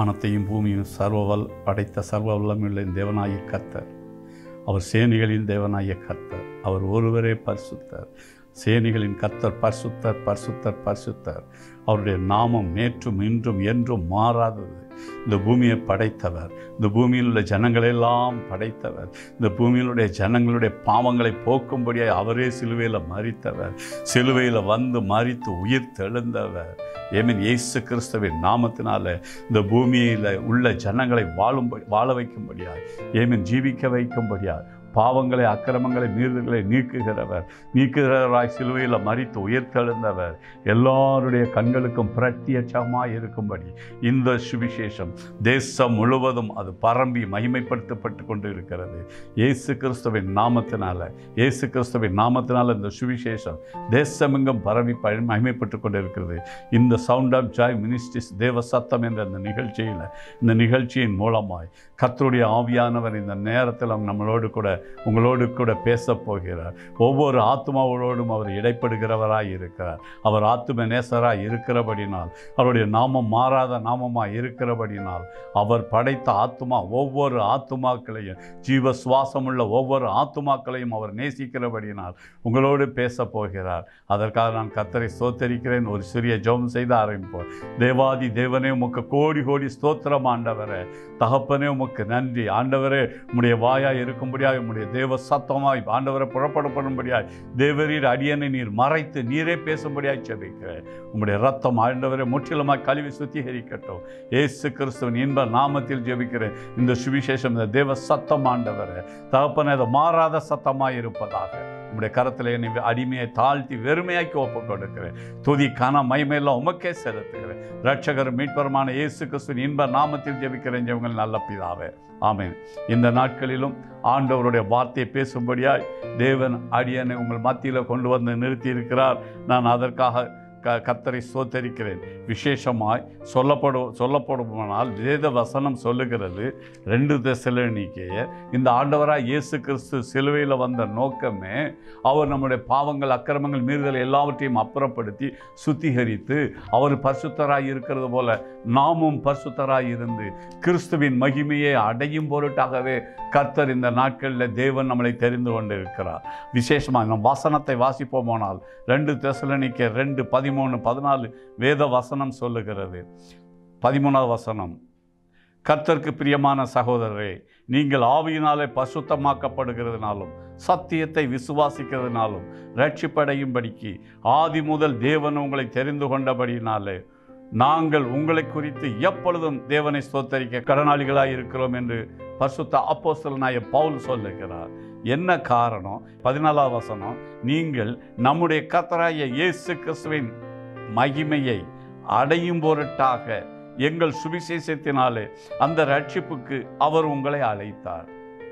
வானத்தையும் பூமியும் சர்வவல் படைத்த சர்வ வல்லமையுள்ள தேவனாய கர்த்தர் அவர் சேனிகளின் தேவனாய கர்த்தர் அவர் ஒருவரே பரிசுத்தர் சேனிகளின் கர்த்தர் பரிசுத்தர் பரிசுத்தர் பரிசுத்தர் அவருடைய நாமம் நேற்றும் இன்றும் என்றும் மாறாதது இந்த பூமியை படைத்தவர் இந்த பூமியில் உள்ள ஜனங்களெல்லாம் படைத்தவர் இந்த பூமியிலுடைய ஜனங்களுடைய பாவங்களை போக்கும்படியாக அவரே சிலுவையில் மறித்தவர் சிலுவையில் வந்து மறித்து உயிர் தெழுந்தவர் ஏமின் இயேசு கிறிஸ்துவின் நாமத்தினால இந்த பூமியில் உள்ள ஜனங்களை வாழும்படி வாழ வைக்கும்படியாய் ஏமின் ஜீவிக்க வைக்கும்படியாய் பாவங்களை அக்கிரமங்களை மீறுதல்களை நீக்குகிறவர் நீக்குகிறவராய் சிலுவையில் மறித்து உயிர்த்தெழுந்தவர் எல்லாருடைய கண்களுக்கும் பிரத்யட்சமாய் இருக்கும்படி இந்த சுவிசேஷம் தேசம் முழுவதும் அது பரம்பி மகிமைப்படுத்தப்பட்டு கொண்டு இருக்கிறது இயேசு கிறிஸ்துவின் நாமத்தினால இயேசு கிறிஸ்துவின் நாமத்தினால இந்த சுவிசேஷம் தேசமெங்கும் பரவி ப- மகிமைப்பட்டு கொண்டு இருக்கிறது இந்த சவுண்ட் ஆஃப் ஜாய் மினிஸ்ட்ரிஸ் தேவ சத்தம் என்ற இந்த நிகழ்ச்சியில் இந்த நிகழ்ச்சியின் மூலமாய் கர்த்தருடைய ஆவியானவர் இந்த நேரத்தில் அவங்க நம்மளோடு கூட உங்களோடு கூட பேசப் போகிறார் ஒவ்வொரு ஆத்மாவோடும் அவர் இடைப்படுகிறவராய் இருக்கிறார் அவர் ஆத்தும நேசராய் இருக்கிறபடினால் அவருடைய நாமம் மாறாத நாமமாய் இருக்கிறபடினால் அவர் படைத்த ஆத்துமா ஒவ்வொரு ஆத்துமாக்களையும் ஜீவ சுவாசமுள்ள ஒவ்வொரு ஆத்துமாக்களையும் அவர் நேசிக்கிறபடினால் உங்களோடு பேசப் போகிறார் அதற்காக நான் கத்தரை ஸ்தோத்தரிக்கிறேன் ஒரு சிறிய ஜெபம் செய்து ஆரம்பிப்போம் தேவாதி தேவனே உமக்கு கோடி கோடி ஸ்தோத்திரம் ஆண்டவரே தகப்பனே உமக்கு நன்றி ஆண்டவரே உம்முடைய வாயாய் இருக்கும்படியாய் உம்முடைய தேவ சத்தமாய் ஆண்டவரை புறப்படப்படும்படியாய் தேவரீர் அடியனை நீர் மறைத்து நீரே பேசும்படியாய் செபிக்கிறேன் உம்முடைய ரத்தம் ஆண்டவரை முற்றிலுமாய் கழுவி சுத்திகரிக்கட்டும் இயேசு கிறிஸ்துவின் இன்ப நாமத்தில் ஜெபிக்கிறேன் இந்த சுவிசேஷம் இந்த தேவ சத்தம் ஆண்டவரே தகப்பனே அது மாறாத சத்தமாய் இருப்பதாக உம்முடைய கரத்தில் என்னை அடிமையை தாழ்த்தி வெறுமையாக்கி ஒப்புக் கொடுக்கிறேன் துதி கன மைமையெல்லாம் உமக்கே செலுத்துகிறேன் ரட்சகர் மீட்பருமான இயேசு கிறிஸ்துவின் இன்ப நாமத்தில் ஜெபிக்கிறேன் ஜெபங்கள் நல்ல பிதாவே ஆமென் இந்த நாட்களிலும் ஆண்டவருடைய வார்த்தையை பேசும்படியாய் தேவன் அடியனை உங்கள் மத்தியில் கொண்டு வந்து நிறுத்தி இருக்கிறார் நான் அதற்காக க கத்தரை சோத்தரிக்கிறேன் விசேஷமாய் சொல்லப்படும் சொல்லப்படுமானால் வேத வசனம் சொல்லுகிறது ரெண்டு தெசலோனிக்கேயர் இந்த ஆண்டவராக இயேசு கிறிஸ்து சிலுவையில் வந்த நோக்கமே அவர் நம்முடைய பாவங்கள் அக்கிரமங்கள் மீறுதல் எல்லாவற்றையும் அப்புறப்படுத்தி சுத்திகரித்து அவர் பரிசுத்தராய் இருக்கிறது போல நாமும் பரிசுத்தராய் இருந்து கிறிஸ்துவின் மகிமையை அடையும் பொருட்டாகவே கர்த்தர் இந்த நாட்களில் தேவன் நம்மளை தெரிந்து கொண்டிருக்கிறார் விசேஷமாக நம் வசனத்தை வாசிப்போமானால் ரெண்டு தெசலனிக்க ரெண்டு பதிமூணு பதினாலு வேத வசனம் சொல்லுகிறது பதிமூணாவது வசனம் கர்த்தருக்கு பிரியமான சகோதரரே நீங்கள் ஆவியினாலே பசுத்தமாக்கப்படுகிறதுனாலும் சத்தியத்தை விசுவாசிக்கிறதுனாலும் ரட்சிப்படையும்படிக்கு ஆதி முதல் தேவன் உங்களை தெரிந்து கொண்டபடினாலே நாங்கள் உங்களை குறித்து எப்பொழுதும் தேவனை ஸ்தோத்தரிக்க கடனாளிகளாய் இருக்கிறோம் என்று பரிசுத்த அப்போஸ்தலனாய பவுல் சொல்லுகிறார் என்ன காரணம் பதினாலாம் வசனம் நீங்கள் நம்முடைய கத்தராய இயேசு கிறிஸ்துவின் மகிமையை அடையும் பொருட்டாக எங்கள் சுவிசேஷத்தினாலே அந்த ரட்சிப்புக்கு அவர் உங்களை அழைத்தார்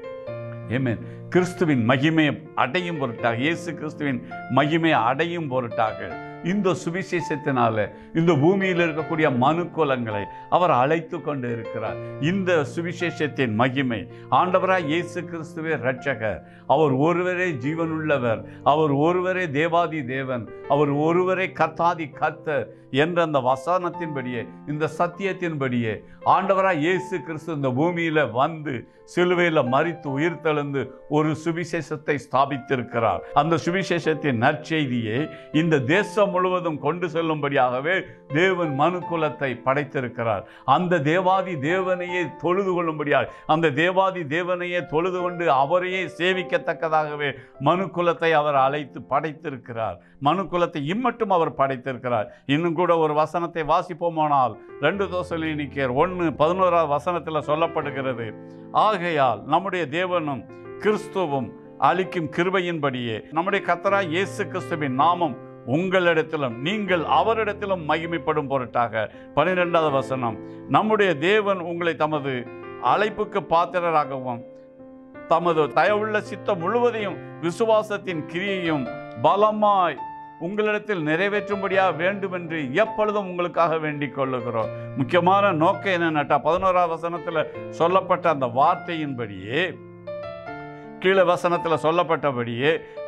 ஏமேன் கிறிஸ்துவின் மகிமையை அடையும் பொருட்டாக இயேசு கிறிஸ்துவின் மகிமையை அடையும் பொருட்டாக இந்த சுவிசேஷத்தினால இந்த பூமியில் இருக்கக்கூடிய மனுக்குலங்களை அவர் அழைத்து கொண்டு இருக்கிறார் இந்த சுவிசேஷத்தின் மகிமை ஆண்டவராய் இயேசு கிறிஸ்துவே ரட்சகர் அவர் ஒருவரே ஜீவனுள்ளவர் அவர் ஒருவரே தேவாதி தேவன் அவர் ஒருவரே கர்த்தாதி கர்த்தர் என்ற அந்த வசனத்தின்படியே இந்த சத்தியத்தின்படியே ஆண்டவராய் இயேசு கிறிஸ்து இந்த பூமியில் வந்து சிலுவையில் மறித்து உயிர்த்தெழுந்து ஒரு சுவிசேஷத்தை ஸ்தாபித்திருக்கிறார் அந்த சுவிசேஷத்தின் நற்செய்தியை இந்த தேசம் முழுவதும் கொண்டு செல்லும்படியாகவே தேவன் மனுக்குலத்தை படைத்திருக்கிறார் அந்த தேவாதி தேவனையே தொழுது கொள்ளும்படியாக அந்த தேவாதி தேவனையே தொழுது கொண்டு அவரையே சேவிக்கத்தக்கதாகவே மனுக்குலத்தை அவர் அழைத்து படைத்திருக்கிறார் மனுக்குலத்தை இம்மட்டும் அவர் படைத்திருக்கிறார் இன்னும் கூட ஒரு வசனத்தை வாசிப்போமானால் ரெண்டு தோசலினிக்கர் ஒன்று பதினோராவது வசனத்தில் சொல்லப்படுகிறது ஆகையால் நம்முடைய தேவனும் கிறிஸ்துவும் அளிக்கும் கிருபையின்படியே நம்முடைய கத்தராய் இயேசு கிறிஸ்துவின் நாமம் உங்களிடத்திலும் நீங்கள் அவரிடத்திலும் மகிமைப்படும் பொருட்டாக பன்னிரெண்டாவது வசனம் நம்முடைய தேவன் உங்களை தமது அழைப்புக்கு பாத்திரராகவும் தமது தயவுள்ள சித்தம் முழுவதையும் விசுவாசத்தின் கிரியையும் பலமாய் உங்களிடத்தில் நிறைவேற்றும்படியாக வேண்டும் என்று எப்பொழுதும் உங்களுக்காக வேண்டிக் கொள்ளுகிறோம் முக்கியமான நோக்கம் என்னன்னாட்டா பதினோராவது வசனத்தில் சொல்லப்பட்ட அந்த வார்த்தையின்படியே கீழே வசனத்தில் சொல்லப்பட்டபடியே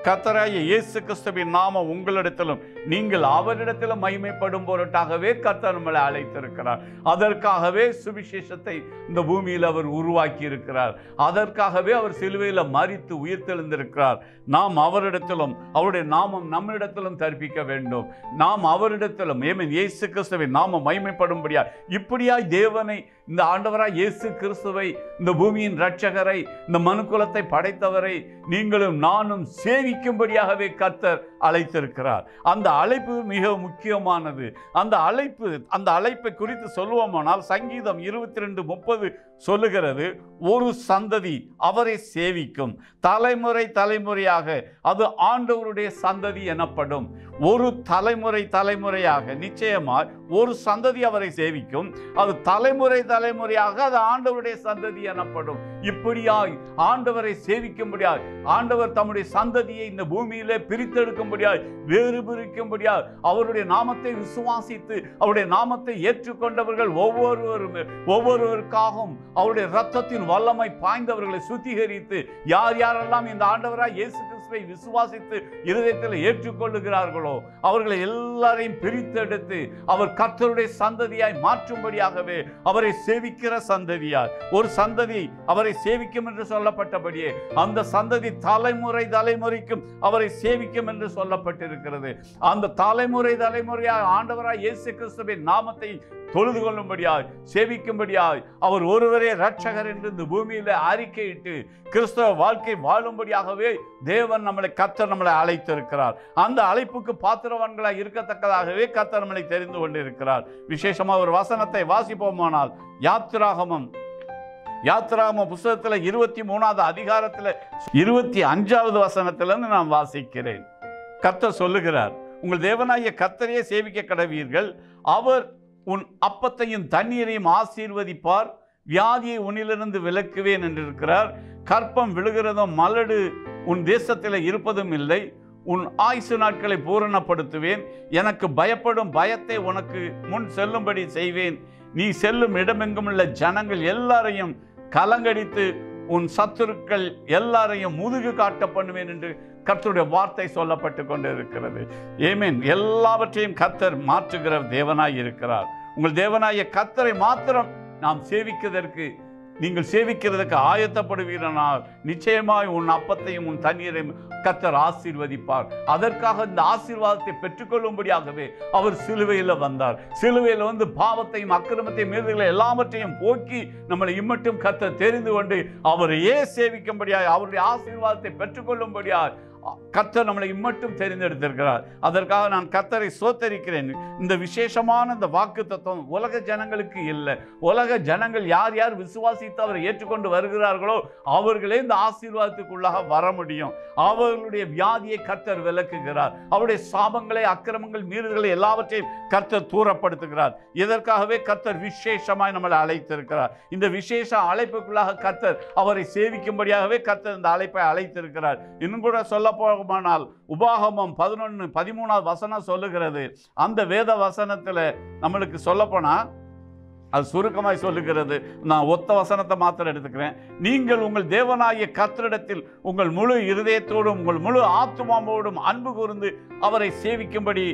கர்த்தராகிய இயேசு கிறிஸ்துவின் நாமம் உங்களிடத்திலும் நீங்கள் அவரிடத்திலும் மகிமைப்படும் பொருட்டாகவே கர்த்தர் நம்மளை அழைத்திருக்கிறார் அதற்காகவே சுவிசேஷத்தை இந்த பூமியில் அவர் உருவாக்கி இருக்கிறார் அதற்காகவே அவர் சிலுவையில் மறித்து உயிர்த்தெழுந்திருக்கிறார் நாம் அவரிடத்திலும் அவருடைய நாமம் நம்மிடத்திலும் தரிப்பிக்க வேண்டும் நாம் அவரிடத்திலும் ஏமன் இயேசு கிறிஸ்துவின் நாமம் மகிமைப்படும்படியா இப்படியாய் தேவனை இந்த ஆண்டவராய் இயேசு கிறிஸ்துவை இந்த பூமியின் இரட்சகரை இந்த மனுக்குலத்தை படைத்தவரை நீங்களும் நானும் சேவிக்கும்படியாகவே கர்த்தர் அழைத்திருக்கிறார் அந்த அழைப்பு மிக முக்கியமானது அந்த அழைப்பு அந்த அழைப்பை குறித்து சொல்லுவோமானால் சங்கீதம் இருபத்தி ரெண்டு முப்பது சொல்லுகிறது ஒரு சந்ததி அவரை சேவிக்கும் தலைமுறை தலைமுறையாக அது ஆண்டவருடைய சந்ததி எனப்படும் ஒரு தலைமுறை தலைமுறையாக நிச்சயமாய் ஒரு சந்ததி அவரை சேவிக்கும் அது தலைமுறை தலைமுறையாக அது ஆண்டவருடைய சந்ததி எனப்படும் இப்படியாய் ஆண்டவரை சேவிக்கும்படியாய் ஆண்டவர் தம்முடைய சந்ததியை இந்த பூமியிலே பிரித்தெடுக்கும்படியாய் வேறு பிரிக்கும்படியாய் அவருடைய நாமத்தை விசுவாசித்து அவருடைய நாமத்தை ஏற்றுக்கொண்டவர்கள் ஒவ்வொருவரும் ஒவ்வொருவருக்காகவும் அவருடைய ரத்தத்தின் வல்லமை பாய்ந்தவர்களை சுத்திகரித்து யார் யாரெல்லாம் இந்த ஆண்டவராய் இயேசு கிறிஸ்துவை விசுவாசித்து இருதயத்தில் ஏற்றுக்கொள்ளுகிறார்களோ அவர்களை எல்லாரையும் பிரித்தெடுத்து அவர் கர்த்தருடைய சந்ததியாய் மாற்றும்படியாகவே அவரை சேவிக்கிற சந்ததியார் ஒரு சந்ததி அவரை சேவிக்கும் என்று சொல்லப்பட்டபடியே அந்த சந்ததி தலைமுறை தலைமுறைக்கும் அவரை சேவிக்கும் என்று சொல்லப்பட்டிருக்கிறது அந்த தலைமுறை தலைமுறையாய் ஆண்டவராய் இயேசு கிறிஸ்துவின் நாமத்தை தொழுது கொள்ளும்படியாய் சேவிக்கும்படியாய் அவர் ஒருவரே ரட்சகர் என்று இந்த பூமியில அறிக்கையிட்டு கிறிஸ்தவ வாழ்க்கை வாழும்படியாகவே தேவன் நம்மளை கர்த்தர் நம்மளை அழைத்திருக்கிறார் அந்த அழைப்புக்கு பாத்திரவான்களாய் இருக்கத்தக்கதாகவே கர்த்தர் நம்மளை தெரிந்து கொண்டிருக்கிறார் விசேஷமா ஒரு வசனத்தை வாசிப்போமானால் யாத்திராகமம் யாத்திராகம புஸ்தகத்துல இருபத்தி மூணாவது அதிகாரத்துல இருபத்தி அஞ்சாவது வசனத்திலிருந்து நான் வாசிக்கிறேன் கர்த்தர் சொல்லுகிறார் உங்கள் தேவனாகிய கர்த்தரையே சேவிக்க கடவீர்கள் அவர் உன் அப்பத்தையும் தண்ணீரையும் ஆசீர்வதிப்பார் வியாதியை உன்னிலிருந்து விலக்குவேன் என்றிருக்கிறார் கற்பம் விழுகிறதும் மலடு உன் தேசத்தில் இருப்பதும் இல்லை உன் ஆயுசு நாட்களை பூரணப்படுத்துவேன் எனக்கு பயப்படும் பயத்தை உனக்கு முன் செல்லும்படி செய்வேன் நீ செல்லும் இடமெங்கும் உள்ள ஜனங்கள் எல்லாரையும் கலங்கடித்து உன் சத்துருக்கள் எல்லாரையும் முதுகு காட்ட பண்ணுவேன் என்று கர்த்தருடைய வார்த்தை சொல்லப்பட்டு கொண்டு இருக்கிறது ஏமேன் எல்லாவற்றையும் கர்த்தர் மாற்றுகிற தேவனாய் இருக்கிறார் உங்கள் தேவனாய கர்த்தரை மாத்திரம் நாம் சேவிக்கிறதற்கு நீங்கள் சேவிக்கிறதுக்கு ஆயத்தப்படுவீரனால் நிச்சயமாய் உன் அப்பத்தையும் உன் தண்ணீரையும் கர்த்தர் ஆசீர்வதிப்பார் அதற்காக இந்த ஆசீர்வாதத்தை பெற்றுக்கொள்ளும்படியாகவே அவர் சிலுவையில் வந்தார் சிலுவையில் வந்து பாவத்தையும் அக்கிரமத்தையும் மீறுதலை எல்லாவற்றையும் போக்கி நம்மளை இம்மட்டும் கர்த்தர் தெரிந்து கொண்டு அவரையே சேவிக்கும்படியாய் அவருடைய ஆசீர்வாதத்தை பெற்றுக்கொள்ளும்படியாய் கர்த்தர் நம்மளை இம்மட்டும் தெரிந்தெடுத்திருக்கிறார் அதற்காக நான் கர்த்தரை சோத்தரிக்கிறேன் இந்த விசேஷமான இந்த வாக்கு தத்துவம் உலக ஜனங்களுக்கு இல்லை உலக ஜனங்கள் யார் யார் விசுவாசித்து அவரை ஏற்றுக்கொண்டு வருகிறார்களோ அவர்களே இந்த ஆசீர்வாதத்துக்குள்ளாக வர முடியும் அவர்களுடைய வியாதியை கர்த்தர் விலக்குகிறார் அவருடைய சாபங்களை அக்கிரமங்கள் மீறுதல்களை எல்லாவற்றையும் கர்த்தர் தூரப்படுத்துகிறார் இதற்காகவே கர்த்தர் விசேஷமாய் நம்மளை அழைத்திருக்கிறார் இந்த விசேஷ அழைப்புக்குள்ளாக கர்த்தர் அவரை சேவிக்கும்படியாகவே கர்த்தர் இந்த அழைப்பை அழைத்திருக்கிறார் இன்னும் கூட சொல்ல போகுமானால் உபாகமம் பதினொன்று பதிமூணாவது வசனம் சொல்லுகிறது அந்த வேத வசனத்தில் நம்மளுக்கு சொல்லப்போனா அது சுருக்கமாய் சொல்லுகிறது நான் ஒத்த வசனத்தை மாத்திரம் எடுத்துக்கிறேன் நீங்கள் உங்கள் தேவனாகிய கர்த்தரிடத்தில் உங்கள் முழு இருதயத்தோடும் உங்கள் முழு ஆத்துமாவோடும் அன்பு கூர்ந்து அவரை சேவிக்கும்படி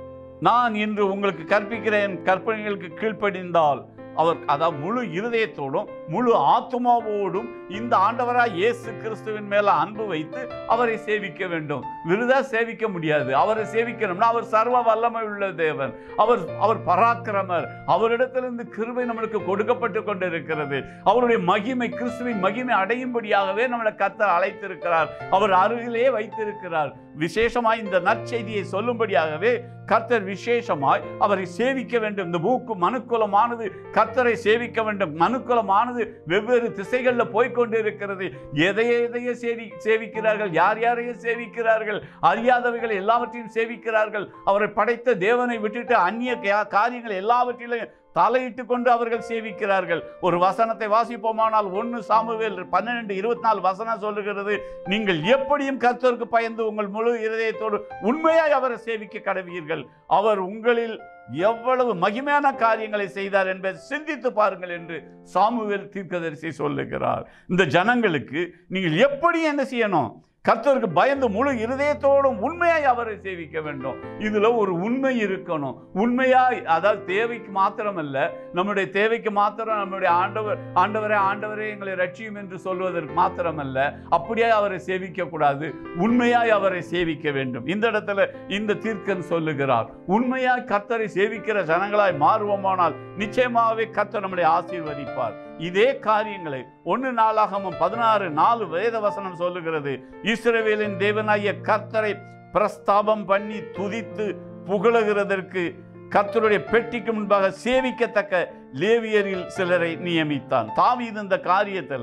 நான் இன்று உங்களுக்கு கற்பிக்கிறேன் கற்பனைகளுக்கு கீழ்ப்படிந்தால் அவர் அதாவது முழு இருதயத்தோடும் முழு ஆத்மாவோடும் இந்த ஆண்டவராய் இயேசு கிறிஸ்துவின் மேல அன்பு வைத்து அவரை சேவிக்க வேண்டும் விருதா சேவிக்க முடியாது அவரை சேவிக்கணும்னா அவர் சர்வ வல்லமை உள்ள தேவன் அவர் அவர் பராக்கிரமர் அவரிடத்திலிருந்து கிருபை நம்மளுக்கு கொடுக்கப்பட்டு கொண்டிருக்கிறது அவருடைய மகிமை கிறிஸ்துவின் மகிமை அடையும்படியாகவே நம்மளை கர்த்தர் அழைத்திருக்கிறார் அவர் அருகிலே வைத்திருக்கிறார் விசேஷமாய் இந்த நற்செய்தியை சொல்லும்படியாகவே கர்த்தர் விசேஷமாய் அவரை சேவிக்க வேண்டும் இந்த மூக்கு மனுக்குலமானது கர்த்தரை சேவிக்க வேண்டும் மனுக்குலமானது வெவ்வேறு திசைகளில் போய்க்கொண்டிருக்கிறது எதைய எதைய சேவி சேவிக்கிறார்கள் யார் யாரையே சேவிக்கிறார்கள் அறியாதவைகள் எல்லாவற்றையும் சேவிக்கிறார்கள் அவரை படைத்த தேவனை விட்டுட்டு அந்நிய கா- காரியங்கள் எல்லாவற்றிலும் தலையிட்டு கொண்டு அவர்கள் சேவிக்கிறார்கள் ஒரு வசனத்தை வாசிப்போமானால் ஒன்று சாமுவேல் பன்னிரெண்டு இருபத்தி நாலு வசனம் சொல்லுகிறது நீங்கள் எப்படியும் கர்த்தருக்கு பயந்து உங்கள் முழு இருதயத்தோடு உண்மையாய் அவரை சேவிக்க கடவீர்கள் அவர் உங்களில் எவ்வளவு மகிமையான காரியங்களை செய்தார் என்பதை சிந்தித்து பாருங்கள் என்று சாமுவேல் தீர்க்கதரிசி சொல்லுகிறார் இந்த ஜனங்களுக்கு நீங்கள் எப்படி என்ன செய்யணும் கர்த்தருக்கு பயந்து முழு இருதயத்தோடும் உண்மையாய் அவரை சேவிக்க வேண்டும் இதுல ஒரு உண்மை இருக்கணும் உண்மையாய் அதாவது தேவைக்கு மாத்திரமல்ல நம்முடைய தேவைக்கு மாத்திரம் நம்முடைய ஆண்டவர் ஆண்டவரே ஆண்டவரே எங்களை ரட்சியும் என்று சொல்வதற்கு மாத்திரமல்ல அப்படியே அவரை சேவிக்க கூடாது உண்மையாய் அவரை சேவிக்க வேண்டும் இந்த இடத்துல இந்த தீர்க்கன் சொல்லுகிறார் உண்மையாய் கர்த்தரை சேவிக்கிற ஜனங்களாய் மாறுவோமானால் நிச்சயமாகவே கர்த்தர் நம்மளை ஆசீர்வதிப்பார் இதே காரியங்களை ஒன்று நாளாகமும் பதினாறு நாலு வேத வசனம் சொல்லுகிறது இஸ்ரவேலின் தேவனாகிய கர்த்தரை பிரஸ்தாபம் பண்ணி துதித்து புகழுகிறதற்கு கர்த்தருடைய பெட்டிக்கு முன்பாக சேவிக்கத்தக்க லேவியரில் சிலரை நியமித்தான் தாவீது இந்த காரியத்துல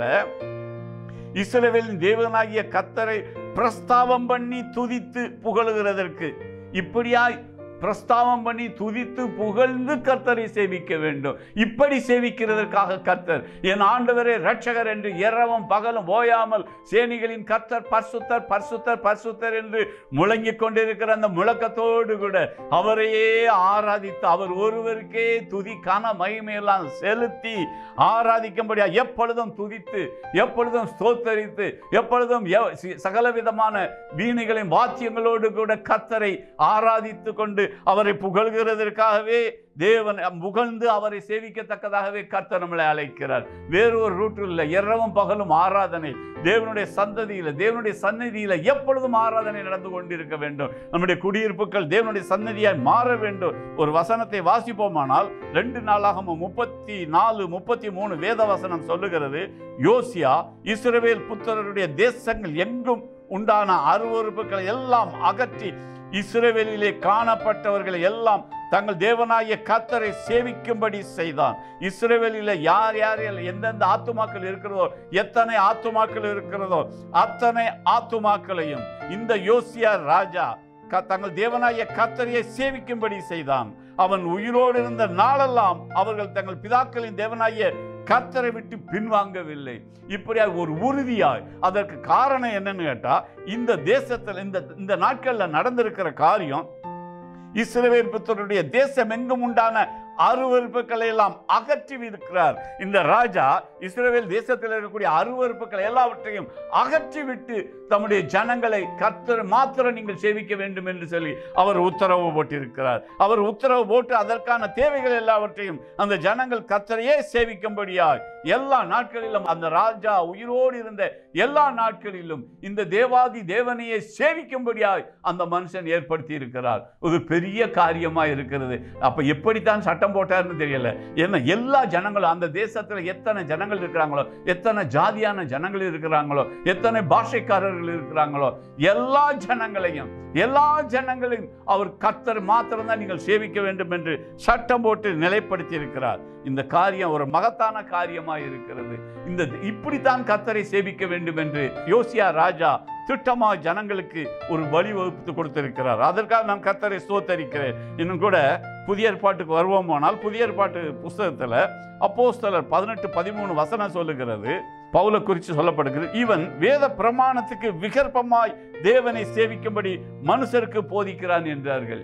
இஸ்ரவேலின் தேவனாகிய கர்த்தரை பிரஸ்தாபம் பண்ணி துதித்து புகழுகிறதற்கு இப்படியாய் பிரஸ்தாபம் பண்ணி துதித்து புகழ்ந்து கர்த்தரை சேவிக்க வேண்டும் இப்படி சேவிக்கிறதற்காக கர்த்தர் என் ஆண்டவரே ரட்சகர் என்று இரவும் பகலும் ஓயாமல் சேனிகளின் கர்த்தர் பர்சுத்தர் பர்சுத்தர் பர்சுத்தர் என்று முழங்கிக் கொண்டிருக்கிற அந்த முழக்கத்தோடு கூட அவரையே ஆராதித்து அவர் ஒருவருக்கே துதி கன மகிமையெல்லாம் செலுத்தி ஆராதிக்கும்படியா எப்பொழுதும் துதித்து எப்பொழுதும் ஸ்தோத்தரித்து எப்பொழுதும் எவ்- சி- சகலவிதமான வீணைகளின் வாத்தியங்களோடு கூட கர்த்தரை ஆராதித்து கொண்டு அவரை புகழ்கிறதற்காகவே தேவன் புகழ்ந்து அவரை சேவிக்கத்தக்கதாகவே கர்த்தர் நம்மளை அழைக்கிறார் வேறு ஒரு ரூட்டில் இல்லை இரவும் பகலும் ஆராதனை தேவனுடைய சந்ததியில தேவனுடைய சன்னதியில எப்பொழுதும் ஆராதனை நடந்து கொண்டிருக்க வேண்டும் நம்முடைய குடியிருப்புகள் தேவனுடைய சன்னதியாய் மாற வேண்டும் ஒரு வசனத்தை வாசிப்போமானால் ரெண்டு நாளாகவும் முப்பத்தி நாலு முப்பத்தி மூணு வேத வசனம் சொல்லுகிறது யோசியா இஸ்ரவேல் புத்திரருடைய தேசங்கள் எங்கும் உண்டான அருவறுப்புகளை எல்லாம் அகற்றி இஸ்ரவேலிலே காணப்பட்டவர்களை எல்லாம் தங்கள் தேவனாகிய கர்த்தரை சேவிக்கும்படி செய்தான் இஸ்ரவேலில யார் யார் எந்தெந்த ஆத்துமாக்கள் இருக்கிறதோ எத்தனை ஆத்துமாக்கள் இருக்கிறதோ அத்தனை ஆத்துமாக்களையும் இந்த யோசியா ராஜா க- தங்கள் தேவனாகிய கர்த்தரையை சேவிக்கும்படி செய்தான் அவன் உயிரோடு இருந்த நாளெல்லாம் அவர்கள் தங்கள் பிதாக்களின் தேவனாகிய கர்த்தரை விட்டு பின்வாங்கவில்லை இப்படியாக ஒரு உறுதியாய் அதற்கு காரணம் என்னன்னு கேட்டா இந்த தேசத்தில் இந்த இந்த நாட்கள்ல நடந்திருக்கிற காரியம் இஸ்ரவேல் புத்தருடைய தேசம் எங்கும் உண்டான அருவறுப்புகளை எல்லாம் அகற்றி இருக்கிறார் இந்த ராஜா இஸ்ரவேல் தேசத்தில் இருக்கக்கூடிய அருவறுப்புகளை எல்லாவற்றையும் அகற்றி விட்டு தம்முடைய ஜனங்களை கர்த்தர் மாத்திரம் நீங்கள் சேவிக்க வேண்டும் என்று சொல்லி அவர் உத்தரவு போட்டிருக்கிறார் அவர் உத்தரவு போட்டு அதற்கான தேவைகள் எல்லாவற்றையும் அந்த ஜனங்கள் கர்த்தரையே சேவிக்கும்படியாய் எல்லா நாட்களிலும் அந்த ராஜா உயிரோடு இருந்த எல்லா நாட்களிலும் இந்த தேவாதி தேவனையை சேவிக்கும்படியாய் அந்த மனுஷன் ஏற்படுத்தி இருக்கிறார் ஒரு பெரிய காரியமா இருக்கிறது அப்ப எப்படித்தான் சட்டம் போட்டார்னு தெரியல ஏன்னா எல்லா ஜனங்களும் அந்த தேசத்துல எத்தனை ஜனங்கள் இருக்கிறாங்களோ எத்தனை ஜாதியான ஜனங்கள் இருக்கிறாங்களோ எத்தனை பாஷைக்காரர்கள் இருக்கிறாங்களோ எல்லா ஜனங்களையும் எல்லா ஜனங்களையும் அவர் கர்த்தர் மாத்திரம்தான் நீங்கள் சேவிக்க வேண்டும் என்று சட்டம் போட்டு நிலைப்படுத்தி இருக்கிறார் இந்த காரியம் ஒரு மகத்தான காரியமாக இருக்கிறது இந்த இப்படித்தான் கர்த்தரை சேவிக்க வேண்டும் என்று யோசியா ராஜா திட்டமா ஜனங்களுக்கு ஒரு வழிவகுத்து கொடுத்திருக்கிறார் அதற்காக நான் கர்த்தரை ஸ்தோத்தரிக்கிறேன் இன்னும் கூட புதிய ஏற்பாட்டுக்கு வருவோமானால் புதிய ஏற்பாட்டு புஸ்தகத்துல அப்போஸ்தலர் பதினெட்டு பதிமூணு வசனம் சொல்லுகிறது பவுல குறித்து சொல்லப்படுகிறது இவன் வேத பிரமாணத்துக்கு விகற்பமாய் தேவனை சேவிக்கும்படி மனுஷருக்கு போதிக்கிறான் என்றார்கள்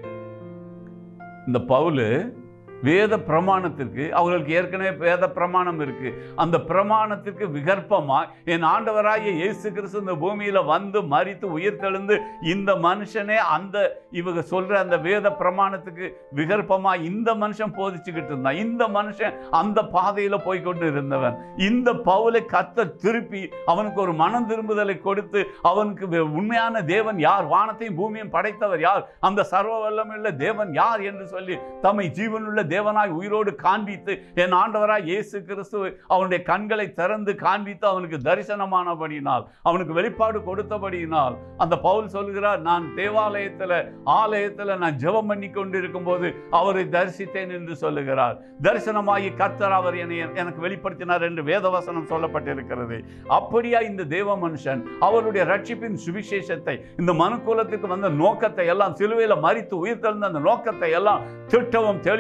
இந்த பவுலு வேத பிரமாணத்திற்கு அவர்களுக்கு ஏற்கனவே வேத பிரமாணம் இருக்கு அந்த பிரமாணத்திற்கு விகற்பமா என் ஆண்டவராகிய இயேசு கிறிஸ்து இந்த பூமியில வந்து மரித்து உயிர் தெழுந்து இந்த மனுஷனே அந்த இவங்க சொல்ற அந்த வேத பிரமாணத்துக்கு விகற்பமா இந்த மனுஷன் போதிச்சுக்கிட்டு இருந்தான் இந்த மனுஷன் அந்த பாதையில போய்க்கொண்டு இருந்தவன் இந்த பவுலை கத்த திருப்பி அவனுக்கு ஒரு மனம் திரும்புதலை கொடுத்து அவனுக்கு வே- உண்மையான தேவன் யார் வானத்தையும் பூமியும் படைத்தவர் யார் அந்த சர்வ வல்லமுள்ள தேவன் யார் என்று சொல்லி தம்மை ஜீவனுள்ள தேவனாய் உயிரோடு காண்பித்து என் ஆண்டவராய் இயேசு கிறிஸ்து அவனுடைய கண்களை திறந்து காண்பித்து அவனுக்கு தரிசனமானபடியினால் அவனுக்கு வெளிப்பாடு கொடுத்தபடியினால் அந்த பவுல் சொல்கிறார் நான் தேவாலயத்தில் ஆலயத்தில் நான் ஜெபம் பண்ணி கொண்டிருக்கும் போது அவரை தரிசித்தேன் என்று சொல்லுகிறார் தரிசனமாகி கர்த்தர் அவர் என்னை எனக்கு வெளிப்படுத்தினார் என்று வேதவசனம் சொல்லப்பட்டிருக்கிறது அப்படியா இந்த தேவ மனுஷன் அவருடைய ரட்சிப்பின் சுவிசேஷத்தை இந்த மனுக்குலத்துக்கு வந்த நோக்கத்தை எல்லாம் சிலுவையில் மறித்து உயிர் தெழுந்த அந்த நோக்கத்தை எல்லாம் திட்டமும் தெளிவுமாய்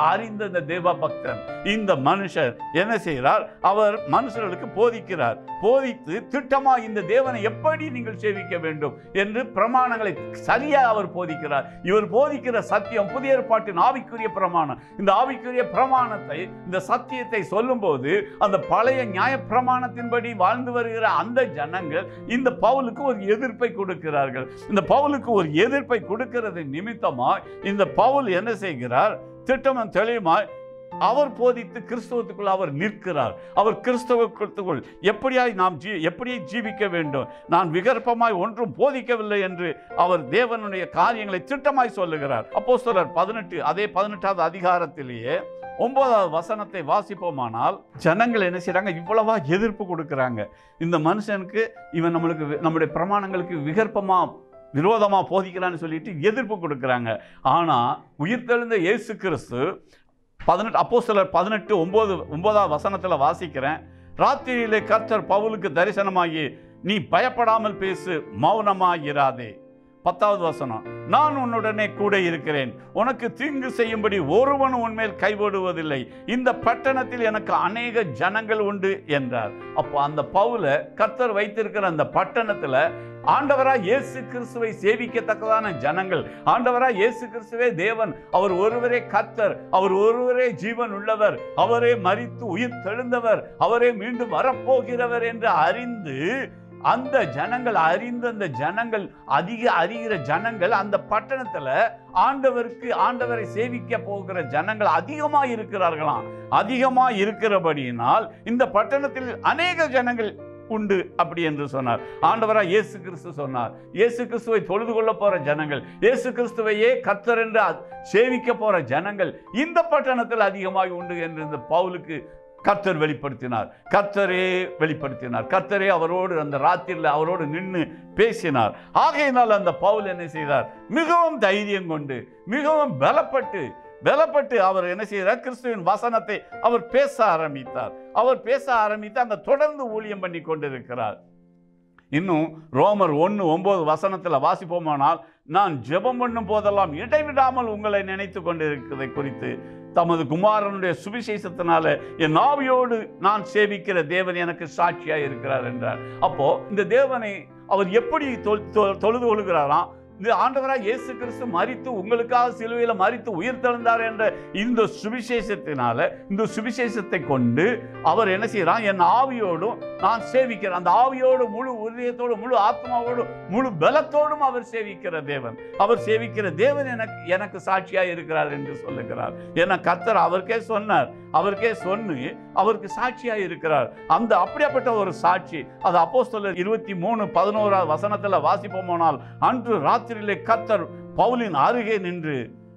அறிந்த இந்த தேவ பக்தன் இந்த மனுஷர் என்ன செய்கிறார் அவர் மனுஷர்களுக்கு போதிக்கிறார் போதித்து திட்டமா இந்த தேவனை எப்படி நீங்கள் சேவிக்க வேண்டும் என்று பிரமாணங்களை சரியா அவர் போதிக்கிறார் இவர் போதிக்கிற சத்தியம் புதிய ஏற்பாட்டின் ஆவிக்குரிய பிரமாணம் இந்த ஆவிக்குரிய பிரமாணத்தை இந்த சத்தியத்தை சொல்லும்போது அந்த பழைய நியாய பிரமாணத்தின்படி வாழ்ந்து வருகிற அந்த ஜனங்கள் இந்த பவுலுக்கு ஒரு எதிர்ப்பை கொடுக்கிறார்கள் இந்த பவுலுக்கு ஒரு எதிர்ப்பை கொடுக்கிறது நிமித்தமா இந்த பவுல் என்ன செய்கிறார் திட்டமும் தெளிவுமாய் அவர் போதித்து கிறிஸ்தவத்துக்குள் அவர் நிற்கிறார் அவர் கிறிஸ்தவத்துக்குள் எப்படியாய் நாம் ஜீ எப்படியை ஜீவிக்க வேண்டும் நான் விகற்பமாய் ஒன்றும் போதிக்கவில்லை என்று அவர் தேவனுடைய காரியங்களை திட்டமாய் சொல்லுகிறார் அப்போ பதினெட்டு அதே பதினெட்டாவது அதிகாரத்திலேயே ஒன்பதாவது வசனத்தை வாசிப்போமானால் ஜனங்கள் என்ன செய்றாங்க இவ்வளவா எதிர்ப்பு கொடுக்குறாங்க இந்த மனுஷனுக்கு இவன் நம்மளுக்கு வி- நம்முடைய பிரமாணங்களுக்கு விகற்பமா விரோதமா போதிக்கிறான்னு சொல்லிட்டு எதிர்ப்பு கொடுக்குறாங்க ஆனா உயிர்த்தெழுந்த இயேசு கிறிஸ்து பதினெட்டு அப்போ சிலர் பதினெட்டு ஒன்பது ஒன்பதாவது வசனத்துல வாசிக்கிறேன் ராத்திரியிலே கர்த்தர் பவுலுக்கு தரிசனமாகி நீ பயப்படாமல் பேசு மௌனமாயிராதே பத்தாவது வசனம் நான் உன்னுடனே கூட இருக்கிறேன் உனக்கு தீங்கு செய்யும்படி ஒருவனும் உன்மேல் கைவிடுவதில்லை இந்த பட்டணத்தில் எனக்கு அநேக ஜனங்கள் உண்டு என்றார் அப்போ அந்த பவுல கர்த்தர் வைத்திருக்கிற அந்த பட்டணத்துல ஆண்டவரா இயேசு கிறிஸ்துவை சேவிக்கத்தக்கதான ஜனங்கள் ஆண்டவரா இயேசு கிறிஸ்துவே தேவன் அவர் ஒருவரே கர்த்தர் அவர் ஒருவரே ஜீவன் உள்ளவர் அவரே மரித்து உயிர் தெழுந்தவர் அவரே மீண்டும் வரப்போகிறவர் என்று அறிந்து அந்த ஜனங்கள் அறிந்த அந்த ஜனங்கள் அதிக அறிகிற ஜனங்கள் அந்த பட்டணத்துல ஆண்டவருக்கு ஆண்டவரை சேவிக்க போகிற ஜனங்கள் அதிகமா இருக்கிறார்களாம் அதிகமா இருக்கிறபடியினால் இந்த பட்டணத்தில் அநேக ஜனங்கள் உண்டு அப்படி என்று சொன்னார் ஆண்டவராக இயேசு கிறிஸ்து சொன்னார் இயேசு கிறிஸ்துவை தொழுது கொள்ள போற ஜனங்கள் இயேசு கிறிஸ்துவையே கர்த்தர் என்று அ- சேவிக்க போற ஜனங்கள் இந்த பட்டணத்தில் அதிகமாக உண்டு என்று இந்த பவுலுக்கு கர்த்தர் வெளிப்படுத்தினார் கர்த்தரே வெளிப்படுத்தினார் கர்த்தரே அவரோடு அந்த ராத்திரியில் அவரோடு நின்று பேசினார் ஆகையினால் அந்த பவுல் என்ன செய்தார் மிகவும் தைரியம் கொண்டு மிகவும் பலப்பட்டு பலப்பட்டு அவர் என்ன செய்கிறார் கிறிஸ்துவின் வசனத்தை அவர் பேச ஆரம்பித்தார் அவர் பேச ஆரம்பித்து அங்க தொடர்ந்து ஊழியம் பண்ணி கொண்டிருக்கிறார் இன்னும் ரோமர் ஒன்று ஒன்பது வசனத்தில் வாசிப்போமானால் நான் ஜெபம் பண்ணும் போதெல்லாம் இடைவிடாமல் உங்களை நினைத்து கொண்டிருக்கிறதை குறித்து தமது குமாரனுடைய சுவிசேஷத்தினால என் ஆவியோடு நான் சேவிக்கிற தேவன் எனக்கு சாட்சியாக இருக்கிறார் என்றார் அப்போ இந்த தேவனை அவர் எப்படி தொல்- தொ- தொழுது கொள்கிறாராம் இந்த ஆண்டவராக இயேசு கிறிஸ்து மரித்து உங்களுக்காக சிலுவையில் மரித்து உயிர் தெழுந்தார் என்ற இந்த சுவிசேஷத்தினால இந்த சுவிசேஷத்தை கொண்டு அவர் என்ன செய்கிறான் என் ஆவியோடும் நான் சேவிக்கிறேன் அந்த ஆவியோடு முழு உதயத்தோடு முழு ஆத்மாவோடு முழு பலத்தோடும் அவர் சேவிக்கிற தேவன் அவர் சேவிக்கிற தேவன் எனக்கு எனக்கு சாட்சியாக இருக்கிறார் என்று சொல்லுகிறார் என கர்த்தர் அவருக்கே சொன்னார் அவருக்கே சொன்னு அவருக்கு சாட்சியாக இருக்கிறார் அந்த அப்படியாப்பட்ட ஒரு சாட்சி அது அப்போஸ்தலர் இருபத்தி மூணு பதினோராவது வசனத்துல வாசிப்போமானால் அன்று ராத்திரியிலே கர்த்தர் பவுலின் அருகே நின்று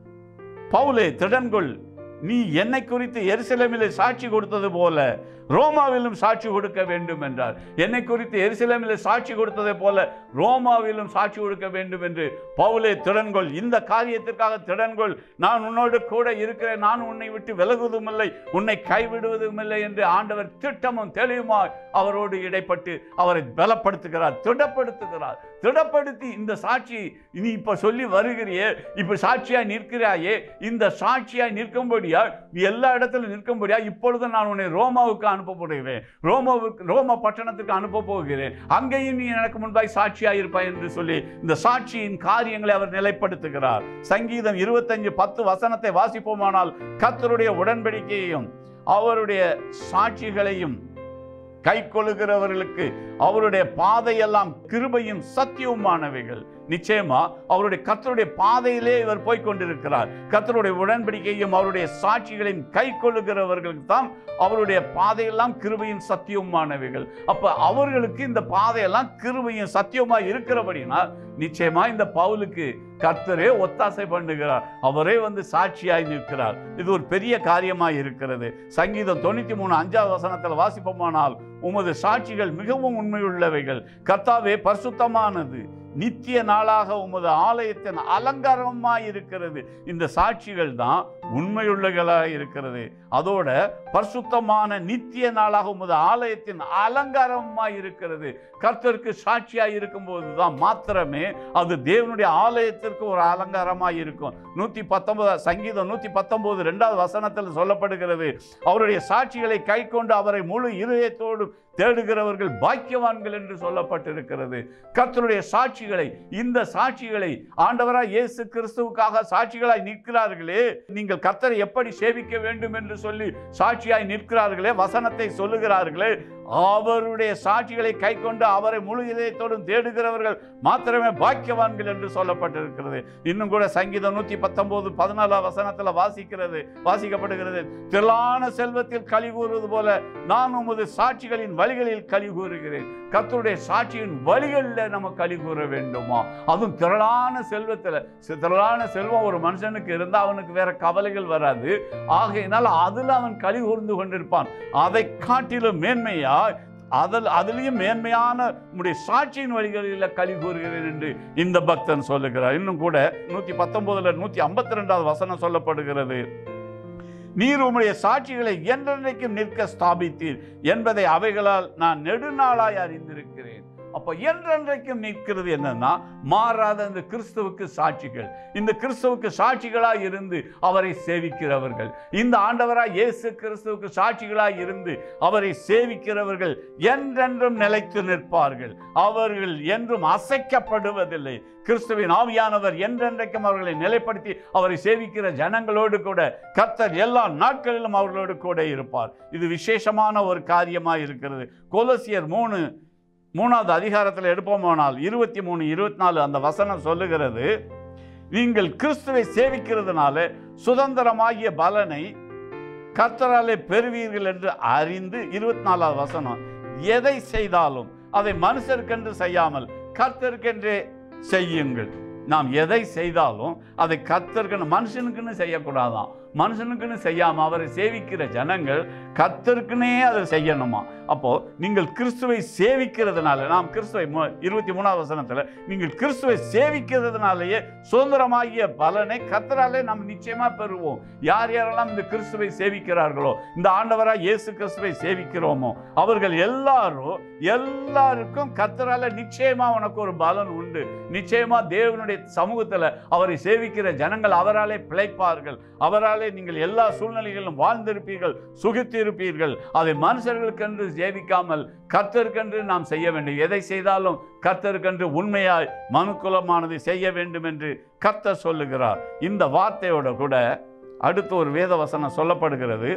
பவுலே திடன்கொள் நீ என்னை குறித்து எருசலேமிலே சாட்சி கொடுத்தது போல ரோமாவிலும் சாட்சி கொடுக்க வேண்டும் என்றார் என்னை குறித்து எருசலேமிலே சாட்சி கொடுத்ததை போல ரோமாவிலும் சாட்சி கொடுக்க வேண்டும் என்று பவுலே திடன்கொள் இந்த காரியத்திற்காக திடன்கொள் நான் உன்னோடு கூட இருக்கிறேன் நான் உன்னை விட்டு விலகுவதும் இல்லை உன்னை கைவிடுவதும் இல்லை என்று ஆண்டவர் திட்டமும் தெளிவுமாய் அவரோடு இடைப்பட்டு அவரை பலப்படுத்துகிறார் திடப்படுத்துகிறார் திடப்படுத்தி இந்த சாட்சி நீ இப்ப சொல்லி வருகிறியே இப்ப சாட்சியாய் நிற்கிறாயே இந்த சாட்சியாய் நிற்கும்படியா நீ எல்லா இடத்திலும் நிற்கும்படியா இப்பொழுது நான் உன்னை ரோமாவுக்கு அனுப்ப போகிறேன் ரோமாவுக்கு ரோம பட்டணத்துக்கு அனுப்ப போகிறேன் அங்கேயும் நீ எனக்கு முன்பாய் சாட்சியாய் இருப்பாய் என்று சொல்லி இந்த சாட்சியின் காரியங்களை அவர் நிலைப்படுத்துகிறார் சங்கீதம் இருபத்தஞ்சு பத்து வசனத்தை வாசிப்போமானால் கர்த்தருடைய உடன்படிக்கையையும் அவருடைய சாட்சிகளையும் கை கொள்ளுகிறவர்களுக்கு அவருடைய பாதையெல்லாம் கிருபையும் சத்தியவுமானவைகள் நிச்சயமா அவருடைய கர்த்தருடைய பாதையிலே இவர் போய் கொண்டிருக்கிறார் கர்த்தருடைய உடன்படிக்கையும் அவருடைய சாட்சிகளையும் கை கொள்ளுகிறவர்களுக்கு தான் அவருடைய பாதையெல்லாம் கிருபையும் சத்தியவுமானவைகள் அப்ப அவர்களுக்கு இந்த பாதையெல்லாம் கிருபையும் சத்தியமா இருக்கிறபடினா நிச்சயமா இந்த பவுலுக்கு கர்த்தரே ஒத்தாசை பண்ணுகிறார் அவரே வந்து சாட்சியாய் நிற்கிறார் இது ஒரு பெரிய காரியமாய் இருக்கிறது சங்கீதம் தொண்ணூத்தி மூணு அஞ்சாவது வசனத்தில் வாசிப்போமானால் உமது சாட்சிகள் மிகவும் உண்மையுள்ளவைகள் கர்த்தாவே பரிசுத்தமானது நித்திய நாளாக உமது ஆலயத்தின் அலங்காரமாய் இருக்கிறது இந்த சாட்சிகள் தான் உண்மையுள்ளகளாக இருக்கிறது அதோட பரிசுத்தமான நித்திய நாளாக உமது ஆலயத்தின் அலங்காரமாய் இருக்கிறது கர்த்தருக்கு சாட்சியாய் இருக்கும்போது தான் மாத்திரமே அது தேவனுடைய ஆலயத்திற்கு ஒரு அலங்காரமாய் இருக்கும் நூற்றி பத்தொன்பது சங்கீதம் நூற்றி பத்தொன்பது ரெண்டாவது வசனத்தில் சொல்லப்படுகிறது அவருடைய சாட்சிகளை கை கொண்டு அவரை முழு இருதயத்தோடு தேடுகிறவர்கள் பாக்கியவான்கள் என்று சொல்லப்பட்டிருக்கிறது கர்த்தருடைய சாட்சிகளை இந்த சாட்சிகளை ஆண்டவராய் இயேசு கிறிஸ்துவுக்காக சாட்சிகளாய் நிற்கிறார்களே நீங்கள் கர்த்தரை எப்படி சேவிக்க வேண்டும் என்று சொல்லி சாட்சியாய் நிற்கிறார்களே வசனத்தை சொல்லுகிறார்களே அவருடைய சாட்சிகளை கை கொண்டு அவரை முழு இதயத்தோடும் தேடுகிறவர்கள் மாத்திரமே பாக்கியவான்கள் என்று சொல்லப்பட்டிருக்கிறது இன்னும் கூட சங்கீதம் நூற்றி பத்தொன்பது பதினாலாம் வசனத்தில் வாசிக்கிறது வாசிக்கப்படுகிறது திரளான செல்வத்தில் களி கூறுவது போல நான் உமது சாட்சிகளின் வழிகளில் களி கூறுகிறேன் கர்த்தருடைய சாட்சியின் வழிகளில் நம்ம களி கூற வேண்டுமா அதுவும் திரளான செல்வத்தில் சி- திரளான செல்வம் ஒரு மனுஷனுக்கு இருந்தால் அவனுக்கு வேற கவலைகள் வராது ஆகையினால் அதில் அவன் களி கூர்ந்து கொண்டிருப்பான் அதை காட்டிலும் மேன்மையா அதில் அதுலேயும் மேன்மையான உம்முடைய சாட்சியின் வழிகளில் களி கூறுகிறேன் என்று இந்த பக்தன் சொல்லுகிறார் இன்னும் கூட நூற்றி பத்தொன்பதுல நூற்றி ஐம்பத்தி ரெண்டாவது வசனம் சொல்லப்படுகிறது நீர் உம்முடைய சாட்சிகளை என்றென்றைக்கும் நிற்க ஸ்தாபித்தீர் என்பதை அவைகளால் நான் நெடுநாளாய் அறிந்திருக்கிறேன் அப்ப என்றென்றைக்கும் நிற்கிறது என்னன்னா மாறாத இந்த கிறிஸ்துவுக்கு சாட்சிகள் இந்த கிறிஸ்துவுக்கு சாட்சிகளாய் இருந்து அவரை சேவிக்கிறவர்கள் இந்த ஆண்டவராய் இயேசு கிறிஸ்துவுக்கு சாட்சிகளாய் இருந்து அவரை சேவிக்கிறவர்கள் என்றென்றும் நிலைத்து நிற்பார்கள் அவர்கள் என்றும் அசைக்கப்படுவதில்லை கிறிஸ்துவின் ஆவியானவர் என்றென்றைக்கும் அவர்களை நிலைப்படுத்தி அவரை சேவிக்கிற ஜனங்களோடு கூட கர்த்தர் எல்லா நாட்களிலும் அவர்களோடு கூட இருப்பார் இது விசேஷமான ஒரு காரியமாக இருக்கிறது கொலசியர் மூணு மூணாவது அதிகாரத்தில் எடுப்போமானால் இருபத்தி மூணு இருபத்தி நாலு அந்த வசனம் சொல்லுகிறது நீங்கள் கிறிஸ்துவை சேவிக்கிறதுனால சுதந்திரமாகிய பலனை கர்த்தராலே பெறுவீர்கள் என்று அறிந்து இருபத்தி நாலாவது வசனம் எதை செய்தாலும் அதை மனுஷருக்கென்று செய்யாமல் கர்த்தருக்கென்றே செய்யுங்கள் நாம் எதை செய்தாலும் அதை கர்த்தருக்குன்னு மனுஷனுக்குன்னு செய்யக்கூடாதாம் மனுஷனுக்குன்னு செய்யாம அவரை சேவிக்கிற ஜனங்கள் கர்த்தருக்குன்னே அதை செய்யணுமா அப்போ நீங்கள் கிறிஸ்துவை சேவிக்கிறதுனால நாம் கிறிஸ்துவை மு- இருபத்தி மூணாவது வசனத்துல நீங்கள் கிறிஸ்துவை சேவிக்கிறதுனாலேயே சுதந்திரமாகிய பலனை கர்த்தராலே நாம் நிச்சயமா பெறுவோம் யார் யாரெல்லாம் இந்த கிறிஸ்துவை சேவிக்கிறார்களோ இந்த ஆண்டவராக இயேசு கிறிஸ்துவை சேவிக்கிறோமோ அவர்கள் எல்லாரும் எல்லாருக்கும் கர்த்தரால நிச்சயமா உனக்கு ஒரு பலன் உண்டு நிச்சயமா தேவனுடைய சமூகத்துல அவரை சேவிக்கிற ஜனங்கள் அவராலே பிழைப்பார்கள் அவராலே நீங்கள் எல்லா சூழ்நிலைகளிலும் வாழ்ந்திருப்பீர்கள் சுகித்திருப்பீர்கள் அதை மனுஷர்களுக்கென்று சேவிக்காமல் கர்த்தருக்கென்று நாம் செய்ய வேண்டும் எதை செய்தாலும் கர்த்தருக்கென்று உண்மையாய் மனுக்குலமானது செய்ய வேண்டும் என்று கர்த்தர் சொல்லுகிறார் இந்த வார்த்தையோட கூட அடுத்து ஒரு வேத வசனம் சொல்லப்படுகிறது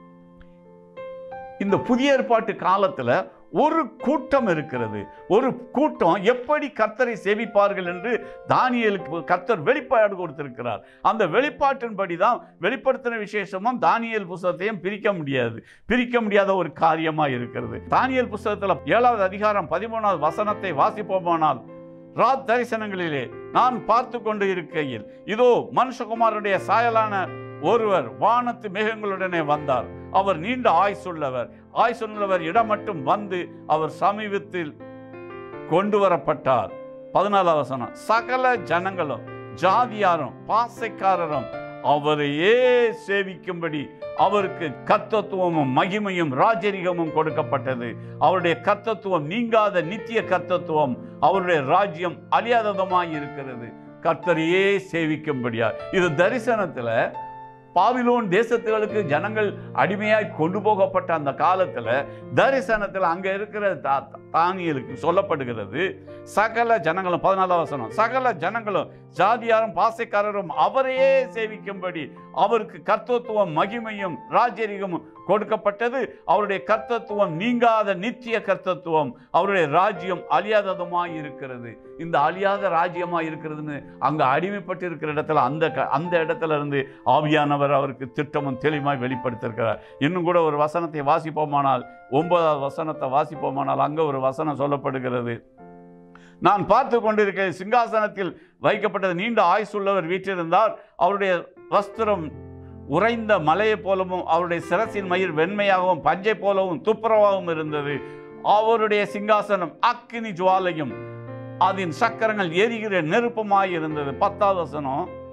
இந்த புதிய ஏற்பாட்டு காலத்துல ஒரு கூட்டம் இருக்கிறது ஒரு கூட்டம் எப்படி கர்த்தரை சேவிப்பார்கள் என்று தானியேலுக்கு கர்த்தர் வெளிப்பாடு கொடுத்திருக்கிறார் அந்த வெளிப்பாட்டின்படி தான் வெளிப்படுத்தின விசேஷமும் தானியேல் புஸ்தகத்தையும் பிரிக்க முடியாது பிரிக்க முடியாத ஒரு காரியமா இருக்கிறது தானியேல் புஸ்தகத்துல ஏழாவது அதிகாரம் பதிமூணாவது வசனத்தை வாசிப்போமானால் ராத் தரிசனங்களிலே நான் பார்த்து கொண்டு இருக்கையில் இதோ மனுஷகுமாரனுடைய சாயலான ஒருவர் வானத்து மேகங்களுடனே வந்தார் அவர் நீண்ட ஆயுசுள்ளவர் ஆயுசுள்ளவர் இடம் மட்டும் வந்து அவர் சமீபத்தில் கொண்டு வரப்பட்டார் பதினாலாம் வசனம் சகல ஜனங்களும் ஜாதியாரும் பாசைக்காரரும் அவரையே சேவிக்கும்படி அவருக்கு கர்த்தத்துவமும் மகிமையும் ராஜரிகமும் கொடுக்கப்பட்டது அவருடைய கர்த்தத்துவம் நீங்காத நித்திய கர்த்தத்துவம் அவருடைய ராஜ்யம் அழியாததுமாய் இருக்கிறது கர்த்தரையே சேவிக்கும்படியா இது தரிசனத்துல பாபிலோன் தேசத்துகளுக்கு ஜனங்கள் அடிமையாய் கொண்டு போகப்பட்ட அந்த காலத்துல தரிசனத்துல அங்க இருக்கிற தா- தானியலுக்கு சொல்லப்படுகிறது சகல ஜனங்களும் பதினாலாம் வசனம் சகல ஜனங்களும் ஜாதியாரும் பாசைக்காரரும் அவரையே சேவிக்கும்படி அவருக்கு கர்த்தத்துவம் மகிமையும் ராஜரிகமும் கொடுக்கப்பட்டது அவருடைய கர்த்தத்துவம் நீங்காத நித்திய கர்த்தத்துவம் அவருடைய ராஜ்யம் அழியாததுமாய் இருக்கிறது இந்த அழியாத ராஜ்யமாய் இருக்கிறதுன்னு அங்க அடிமைப்பட்டு இருக்கிற இடத்துல அந்த க- அந்த இடத்துல இருந்து ஆவியானவர் அவருக்கு திட்டமும் தெளிவாய் வெளிப்படுத்தியிருக்கிறார் இன்னும் கூட ஒரு வசனத்தை வாசிப்போமானால் ஒன்பதாவது வசனத்தை வாசிப்போமானால் அங்க ஒரு வசனம் சொல்லப்படுகிறது நான் பார்த்து கொண்டிருக்கிற சிங்காசனத்தில் வைக்கப்பட்டது நீண்ட ஆயுசுள்ளவர் வீற்றிருந்தார் அவருடைய வஸ்திரம் உறைந்த மலையைப் போலவும் அவருடைய சிரசின் மயிர் வெண்மையாகவும் பஞ்சை போலவும் துப்புரவாகவும் இருந்தது அவருடைய சிங்காசனம் அக்கினி ஜுவாலையும் அதன் சக்கரங்கள் எரிகிற நெருப்பமாய் இருந்தது பத்தாவது வசனம்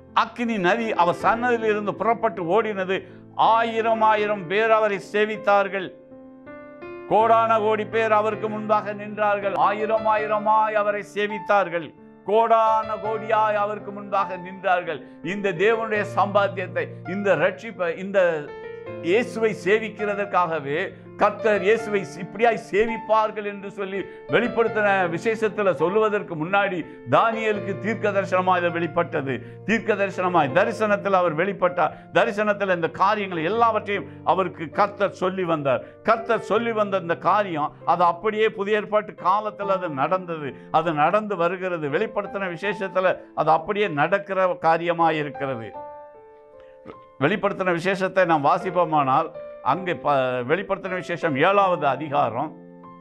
அக்கினி நதி அவர் சன்னதியில் இருந்து புறப்பட்டு ஓடினது ஆயிரம் ஆயிரம் பேர் அவரை சேவித்தார்கள் கோடான கோடி பேர் அவருக்கு முன்பாக நின்றார்கள் ஆயிரம் ஆயிரமாய் அவரை சேவித்தார்கள் கோடான கோடியாய் அவருக்கு முன்பாக நின்றார்கள் இந்த தேவனுடைய சம்பாத்தியத்தை இந்த ரட்சிப்பை இந்த இயேசுவை சேவிக்கிறதற்காகவே கர்த்தர் இயேசுவை இப்படியாய் சேவிப்பார்கள் என்று சொல்லி வெளிப்படுத்தின விசேஷத்தில் சொல்லுவதற்கு முன்னாடி தானியலுக்கு தீர்க்க தரிசனமாக இது வெளிப்பட்டது தீர்க்க தரிசனமாய் தரிசனத்தில் அவர் வெளிப்பட்டார் தரிசனத்தில் இந்த காரியங்கள் எல்லாவற்றையும் அவருக்கு கர்த்தர் சொல்லி வந்தார் கர்த்தர் சொல்லி வந்த இந்த காரியம் அது அப்படியே புதிய ஏற்பாட்டு காலத்தில் அது நடந்தது அது நடந்து வருகிறது வெளிப்படுத்தின விசேஷத்தில் அது அப்படியே நடக்கிற காரியமாக இருக்கிறது வெளிப்படுத்தின விசேஷத்தை நாம் வாசிப்போமானால் அங்கே ப வெளிப்படுத்தின விசேஷம் ஏழாவது அதிகாரம்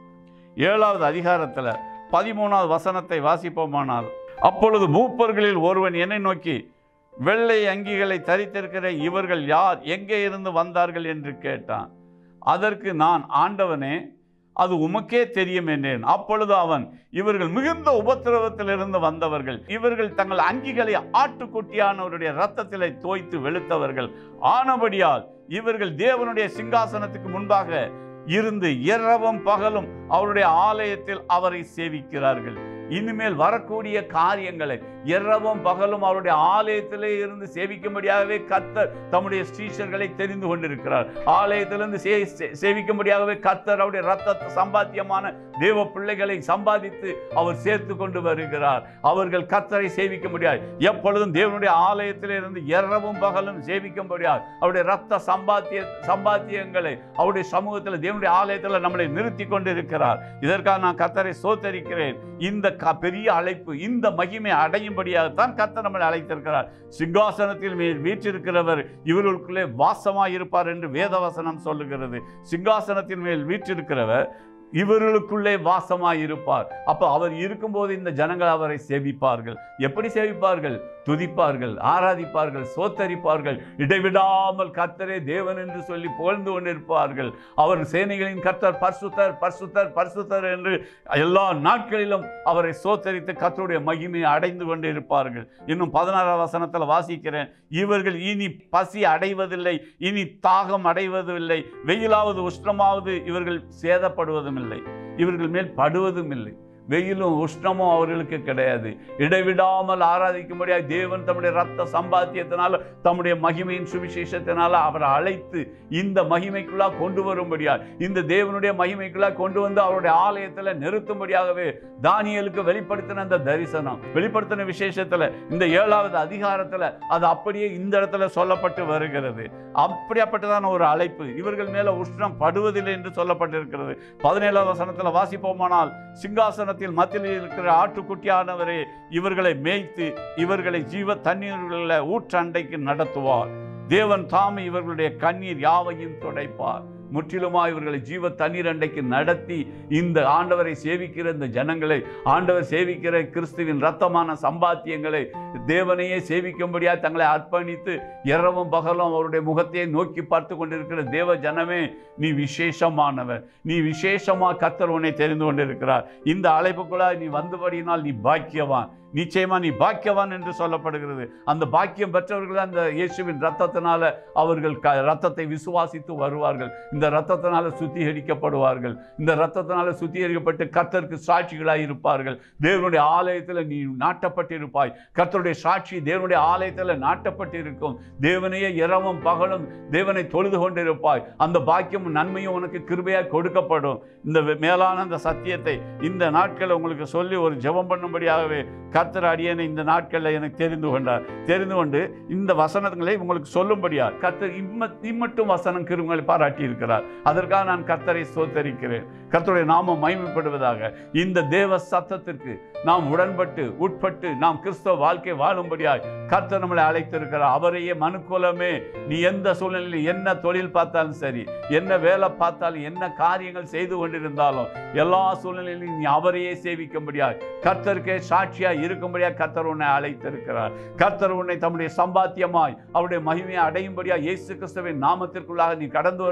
ஏழாவது அதிகாரத்தில் பதிமூணாவது வசனத்தை வாசிப்போமானால் அப்பொழுது மூப்பர்களில் ஒருவன் என்னை நோக்கி வெள்ளை அங்கிகளை தரித்திருக்கிற இவர்கள் யார் எங்கே இருந்து வந்தார்கள் என்று கேட்டான் அதற்கு நான் ஆண்டவனே அது உமக்கே தெரியும் என்றேன் அப்பொழுது அவன் இவர்கள் மிகுந்த உபத்திரவத்திலிருந்து வந்தவர்கள் இவர்கள் தங்கள் அங்கிகளை ஆட்டுக்குட்டியானவருடைய இரத்தத்திலே தோய்த்து வெளுத்தவர்கள் ஆனபடியால் இவர்கள் தேவனுடைய சிங்காசனத்துக்கு முன்பாக இருந்து இரவும் பகலும் அவருடைய ஆலயத்தில் அவரை சேவிக்கிறார்கள் இனிமேல் வரக்கூடிய காரியங்களை இரவும் பகலும் அவருடைய ஆலயத்திலே இருந்து சேவிக்கும்படியாகவே கர்த்தர் தம்முடைய ஸ்ரீஷர்களை தெரிந்து கொண்டிருக்கிறார் ஆலயத்திலிருந்து சே சே- சேவிக்கும்படியாகவே கர்த்தர் அவருடைய ரத்த சம்பாத்தியமான தேவ பிள்ளைகளை சம்பாதித்து அவர் சேர்த்து கொண்டு வருகிறார் அவர்கள் கர்த்தரை சேவிக்க முடியாது எப்பொழுதும் தேவனுடைய ஆலயத்திலே இருந்து இரவும் பகலும் சேவிக்க முடியாது அவருடைய ரத்த சம்பாத்திய சம்பாத்தியங்களை அவருடைய சமூகத்தில் தேவனுடைய ஆலயத்தில் நம்மளை நிறுத்தி கொண்டு இருக்கிறார் இதற்காக நான் கர்த்தரை சோத்தரிக்கிறேன் இந்த க- பெரிய அழைப்பு இந்த மகிமை அடையும்படியாகத்தான் கர்த்தர் நம்மளை அழைத்திருக்கிறார் சிங்காசனத்தில் மேல் வீற்றிருக்கிறவர் இவர்களுக்குள்ளே வாசமாய் இருப்பார் என்று வேதவசனம் சொல்லுகிறது சிங்காசனத்தின் மேல் வீற்றிருக்கிறவர் இவர்களுக்குள்ளே வாசமாய் இருப்பார் அப்போ அவர் இருக்கும்போது இந்த ஜனங்கள் அவரை சேவிப்பார்கள் எப்படி சேவிப்பார்கள் துதிப்பார்கள் ஆராதிப்பார்கள் சோத்தரிப்பார்கள் இடைவிடாமல் கர்த்தரே தேவன் என்று சொல்லி புகழ்ந்து கொண்டிருப்பார்கள் அவர் சேனைகளின் கர்த்தர் பர்சுத்தர் பர்சுத்தர் பர்சுத்தர் என்று எல்லா நாட்களிலும் அவரை சோத்தரித்து கர்த்தருடைய மகிமையை அடைந்து கொண்டு இருப்பார்கள் இன்னும் பதினாறாம் வசனத்தில் வாசிக்கிறேன் இவர்கள் இனி பசி அடைவதில்லை இனி தாகம் அடைவதில்லை வெயிலாவது உஷ்ணமாவது இவர்கள் சேதப்படுவதும் இல்லை இவர்கள் மேல் படுவதும் இல்லை வெயிலும் உஷ்ணமும் அவர்களுக்கு கிடையாது இடைவிடாமல் ஆராதிக்கும்படியாக தேவன் தம்முடைய ரத்த சம்பாத்தியத்தினால தம்முடைய மகிமையின் சுவிசேஷத்தினால அவரை அழைத்து இந்த மகிமைக்குள்ளாக கொண்டு வரும்படியாக இந்த தேவனுடைய மகிமைக்குள்ளாக கொண்டு வந்து அவருடைய ஆலயத்தில் நிறுத்தும்படியாகவே தானியலுக்கு வெளிப்படுத்தின அந்த தரிசனம் வெளிப்படுத்தின விசேஷத்தில் இந்த ஏழாவது அதிகாரத்தில் அது அப்படியே இந்த இடத்துல சொல்லப்பட்டு வருகிறது அப்படியாப்பட்டதான ஒரு அழைப்பு இவர்கள் மேல உஷ்ணம் படுவதில்லை என்று சொல்லப்பட்டிருக்கிறது பதினேழாவது வசனத்தில் வாசிப்போமானால் சிங்காசனத்தில் மத்தியில் இருக்கிற ஆட்டுக்குட்டியானவரே இவர்களை மேய்த்து இவர்களை ஜீவ தண்ணீர்களில் ஊற்றண்டைக்கு நடத்துவார் தேவன் தாமே இவர்களுடைய கண்ணீர் யாவையும் துடைப்பார் முற்றிலுமா இவர்களை ஜீவ தண்ணீர் அண்டைக்கு நடத்தி இந்த ஆண்டவரை சேவிக்கிற இந்த ஜனங்களை ஆண்டவர் சேவிக்கிற கிறிஸ்துவின் ரத்தமான சம்பாத்தியங்களை தேவனையே சேவிக்கும்படியா தங்களை அர்ப்பணித்து இரவும் பகலும் அவருடைய முகத்தையே நோக்கி பார்த்து கொண்டிருக்கிற தேவ ஜனமே நீ விசேஷமானவர் நீ விசேஷமா கத்தர் உன்னை தெரிந்து கொண்டிருக்கிறார் இந்த அழைப்புக்குள்ளாய் நீ வந்தபடியினால் நீ பாக்கியவான் நிச்சயமா நீ பாக்கியவான் என்று சொல்லப்படுகிறது அந்த பாக்கியம் பெற்றவர்கள் அந்த இயேசுவின் ரத்தத்தினால அவர்கள் க ரத்தத்தை விசுவாசித்து வருவார்கள் இந்த ரத்தத்தினால சுத்திகரிக்கப்படுவார்கள் இந்த ரத்தத்தினால சுத்திகரிக்கப்பட்டு கர்த்தருக்கு சாட்சிகளாய் இருப்பார்கள் தேவனுடைய ஆலயத்தில் நீ நாட்டப்பட்டிருப்பாய் கர்த்தருடைய சாட்சி தேவனுடைய ஆலயத்தில் நாட்டப்பட்டிருக்கும் தேவனையே இரவும் பகலும் தேவனை தொழுது கொண்டிருப்பாய் அந்த பாக்கியமும் நன்மையும் உனக்கு கிருபையாக கொடுக்கப்படும் இந்த மேலான அந்த சத்தியத்தை இந்த நாட்களில் உங்களுக்கு சொல்லி ஒரு ஜெபம் பண்ணும்படியாகவே கர்த்தர் அடியனை இந்த நாட்களில் எனக்கு தெரிந்து கொண்டார் தெரிந்து கொண்டு இந்த வசனங்களை உங்களுக்கு சொல்லும்படியா கர்த்தர் இம்ம இம்மட்டும் வசனம் கிருங்களை பாராட்டி இருக்கிறார் அதற்காக நான் கர்த்தரை சோத்தரிக்கிறேன் கர்த்தருடைய நாமம் மகிமைப்படுவதாக இந்த தேவ சத்தத்திற்கு நாம் உடன்பட்டு உட்பட்டு நாம் கிறிஸ்தவ வாழ்க்கை வாழும்படியாய் கர்த்தர் நம்மளை அழைத்திருக்கிறார் அவரையே மனுக்குலமே நீ எந்த சூழ்நிலையில் என்ன தொழில் பார்த்தாலும் சரி என்ன வேலை பார்த்தாலும் என்ன காரியங்கள் செய்து கொண்டிருந்தாலும் எல்லா சூழ்நிலையிலும் நீ அவரையே சேவிக்கும்படியாய் கர்த்தருக்கே சாட்சியாய் இருக்கும்படியாக கர்த்தர் உன்னை அழைத்திருக்கிறார் கர்த்தர் உன்னை தம்முடைய சம்பாத்தியமாய் அவருடைய மகிமையை அடையும்படியாக இயேசு கிறிஸ்துவின் நாமத்திற்குள்ளாக நீ கடந்து வரும்படியாகவே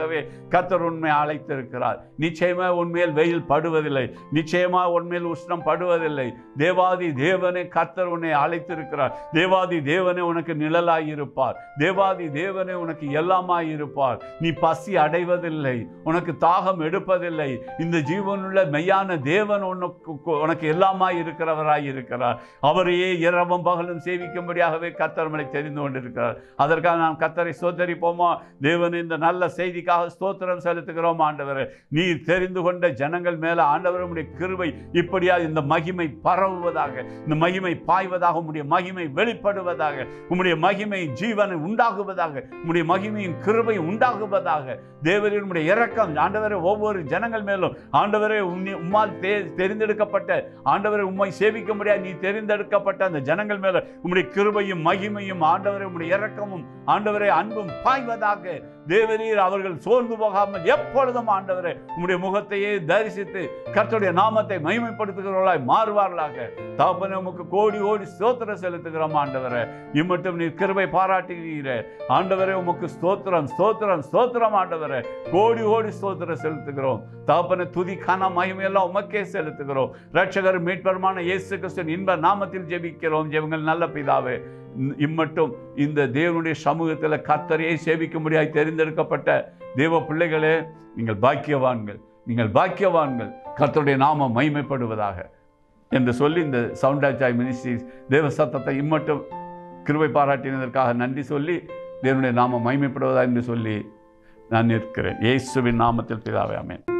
செய்யும்படியாகவே கர்த்தர் உண்மை அழைத்திருக்கிறார் நிச்சயமா உண்மையில் வெயில் படுவதில்லை நிச்சயமா உண்மையில் உஷ்ணம் படுவதில்லை தேவாதி தேவனே கர்த்தர் உன்னை அழைத்திருக்கிறார் தேவாதி தேவனே உனக்கு நிழலாய் இருப்பார் தேவாதி தேவனே உனக்கு எல்லாமாய் இருப்பார் நீ பசி அடைவதில்லை உனக்கு தாகம் எடுப்பதில்லை இந்த ஜீவனுள்ள மெய்யான தேவன் உனக்கு உனக்கு எல்லாமாய் இருக்கிறவராய் இருக்கிறார் அவரையே இரவும் பகலும் சேவிக்கும்படியாகவே கர்த்தர் நம்மளை தெரிந்து கொண்டிருக்கிறார் அதற்காக நாம் கர்த்தரை ஸ்தோத்தரிப்போமா தேவன் இந்த நல்ல செய்திக்காக ஸ்தோத்திரம் செலுத்துகிறோம் ஆண்டவரே நீர் தெரிந்து கொண்ட ஜனங்கள் மேல ஆண்டவர் உம்முடைய கிருபை இப்படியா இந்த மகிமை பரவுவதாக இந்த மகிமை பாய்வதாக உம்முடைய மகிமை வெளிப்படுவதாக உம்முடைய மகிமை ஜீவனை உண்டாகுவதாக உம்முடைய மகிமையின் கிருபை உண்டாகுவதாக தேவரின் உம்முடைய இரக்கம் ஆண்டவரே ஒவ்வொரு ஜனங்கள் மேலும் ஆண்டவரே உன்னி- உம்மால் தே- தெரிந்தெடுக்கப்பட்ட ஆண்டவரை உம்மை சேவிக்க முடியாது நீ தெரிந்தெடுக்கப்பட்ட அந்த ஜனங்கள் மேல உம்முடைய கிருபையும் மகிமையும் ஆண்டவரை உம்முடைய இரக்கமும் ஆண்டவரை அன்பும் பாய்வதாக தேவரீர் அவர்கள் சோர்ந்து போகாமல் எப்பொழுதும் ஆண்டவரே உம்முடைய முகத்தையே தரிசித்து கர்த்தருடைய நாமத்தை மகிமைப்படுத்துகிறவர்களாய் மாறுவார்களாக தகப்பனே உமக்கு கோடி கோடி ஸ்தோத்திரம் செலுத்துகிறோம் ஆண்டவரே இம்மட்டும் நீர் கிருபை பாராட்டுகிறீரே ஆண்டவரே உமக்கு ஸ்தோத்திரம் ஸ்தோத்திரம் ஸ்தோத்திரம் ஆண்டவரே கோடி கோடி ஸ்தோத்திரம் செலுத்துகிறோம் தகப்பனை துதி கன மகிமையெல்லாம் உமக்கே செலுத்துகிறோம் ரட்சகர் மீட்பருமான இயேசு கிறிஸ்துவின் இன்ப நாமத்தில் ஜெபிக்கிறோம் ஜெபங்கள் நல்ல பிதாவே இம்- இம்மட்டும் இந்த தேவனுடைய சமூகத்தில் கர்த்தரையே சேவிக்கும்படியாய் தெரிந்தெடுக்கப்பட்ட தேவ பிள்ளைகளே நீங்கள் பாக்கியவான்கள் நீங்கள் பாக்கியவான்கள் கர்த்தருடைய நாமம் மகிமைப்படுவதாக என்று சொல்லி இந்த சவுண்டாச்சாய் மினிஸ்ட்ரிஸ் தேவ சத்தத்தை இம்மட்டும் கிருபை பாராட்டினதற்காக நன்றி சொல்லி தேவனுடைய நாமம் மகிமைப்படுவதா என்று சொல்லி நான் நிற்கிறேன் இயேசுவின் நாமத்தில் பிதாவே ஆமென்